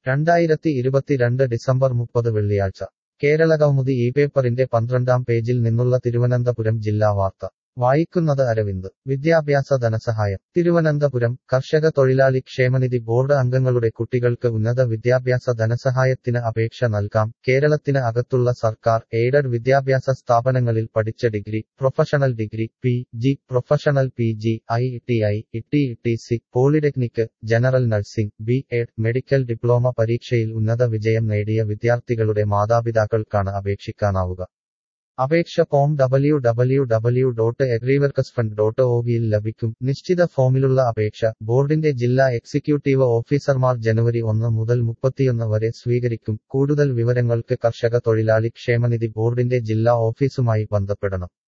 രണ്ടായിരത്തി ഇരുപത്തിരണ്ട് ഡിസംബർ മുപ്പത് വെള്ളിയാഴ്ച കേരളകൗമുദി ഈ പേപ്പറിന്റെ പന്ത്രണ്ടാം പേജിൽ നിന്നുള്ള തിരുവനന്തപുരം ജില്ലാ വാർത്ത വായിക്കുന്നത് അരവിന്ദ് വിദ്യാഭ്യാസ ധനസഹായം തിരുവനന്തപുരം കർഷക തൊഴിലാളി ക്ഷേമനിധി ബോർഡ് അംഗങ്ങളുടെ കുട്ടികൾക്ക് ഉന്നത വിദ്യാഭ്യാസ ധനസഹായത്തിന് അപേക്ഷ നൽകാം കേരളത്തിന് അകത്തുള്ള സർക്കാർ എയ്ഡഡ് വിദ്യാഭ്യാസ സ്ഥാപനങ്ങളിൽ പഠിച്ച degree professional degree P G professional P G I T I T T C polytechnic general nursing B Ed medical diploma പരീക്ഷയിൽ ഉന്നത വിജയം നേടിയ വിദ്യാർത്ഥികളുടെ മാതാപിതാക്കൾക്കാണ് അപേക്ഷിക്കാനാവുക അപേക്ഷ form W W W dot agriworkers dot ഒവിയിൽ ലഭിക്കും നിശ്ചിത ഫോമിലുള്ള അപേക്ഷ ബോർഡിന്റെ ജില്ലാ എക്സിക്യൂട്ടീവ് ഓഫീസർമാർ ജനുവരി ഒന്ന് മുതൽ മുപ്പത്തിയൊന്ന് വരെ സ്വീകരിക്കും കൂടുതൽ വിവരങ്ങൾക്ക് കർഷക തൊഴിലാളി ക്ഷേമനിധി ബോർഡിന്റെ ജില്ലാ ഓഫീസുമായി ബന്ധപ്പെടണം